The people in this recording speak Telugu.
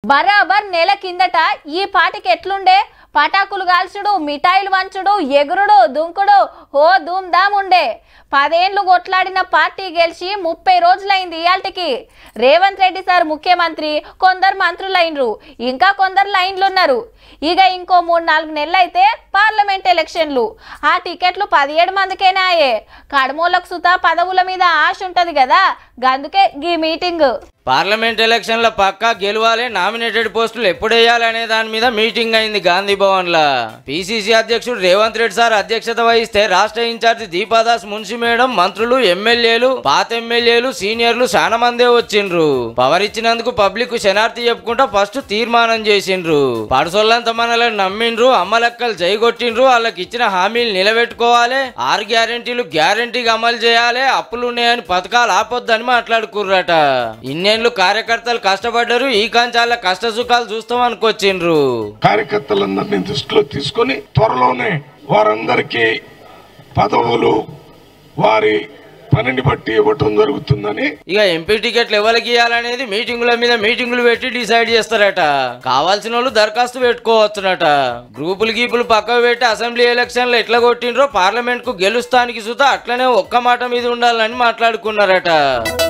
బరాబర్ నెల కిందట ఈ పాటికి ఎట్లుండే పటాకులు కాల్చుడు మిఠాయిలు వంచుడు ఎగురుడు దుంకుడు ఓ ధూమ్ ధామ్ ఉండే పదేండ్లు కొట్లాడిన పార్టీ గెలిచి ముప్పై రోజులైంది ఇయాల్టికి రేవంత్ రెడ్డి సార్ ముఖ్యమంత్రి కొందరు మంత్రులైనరు ఇంకా కొందరు లైన్లు ఉన్నారు ఇక ఇంకో మూడు నాలుగు నెలలు అయితే పార్లమెంట్ ఎలక్షన్లు ఆ టికెట్లు పదిహేడు మందికేనా అయ్యే కడమూలకు సుత పదవుల మీద ఆశ ఉంటది కదా గందుకే గీ మీటింగ్ పార్లమెంట్ ఎలక్షన్ల పక్కా గెలవాలి నామినేటెడ్ పోస్టులు ఎప్పుడు వేయాలి అనే దాని మీద మీటింగ్ అయింది గాంధీ భవన్ లా పిసిసి అధ్యక్షుడు రేవంత్ రెడ్డి సార్ అధ్యక్షత వహిస్తే రాష్ట్ర ఇన్ఛార్జి దీపాదాస్ మున్సి మేడం మంత్రులు ఎమ్మెల్యేలు పాత ఎమ్మెల్యేలు సీనియర్లు చాలా మందే వచ్చిండ్రు పవర్ ఇచ్చినందుకు పబ్లిక్ శనార్థి చెప్పుకుంటా ఫస్ట్ తీర్మానం చేసిండ్రు పడసొల్లంత మనలను నమ్మిండ్రు అమ్మలక్కలు జైగొట్టిండ్రు వాళ్ళకి ఇచ్చిన హామీలు నిలబెట్టుకోవాలి ఆరు గ్యారెంటీలు గ్యారెంటీగా అమలు చేయాలి అప్పులు ఉన్నాయని పథకాలు ఆపొద్దని మాట్లాడుకుర్రట ఇన్నేళ్లు కార్యకర్తలు కష్టపడ్డారు ఈ కాంచాల కష్ట సుఖాలు చూస్తాం అనుకొచ్చిండ్రు కార్యకర్తలందరినీ దృష్టిలో తీసుకొని త్వరలోనే వారందరికీ పదవులు వారి పనిని బట్టి ఇవ్వటం జరుగుతుందని ఇక ఎంపీ టికెట్లు ఎవరికి ఇవ్వాలనేది మీటింగుల మీద మీటింగులు పెట్టి డిసైడ్ చేస్తారట కావాల్సిన వాళ్ళు దరఖాస్తు పెట్టుకోవచ్చునట గ్రూపులు గీపులు పక్కకు పెట్టి అసెంబ్లీ ఎలక్షన్లు ఎట్లా కొట్టిండ్రో పార్లమెంట్ కు గెలుస్తానికి సుతా అట్లనే ఒక్క మాట మీద ఉండాలని మాట్లాడుకున్నారట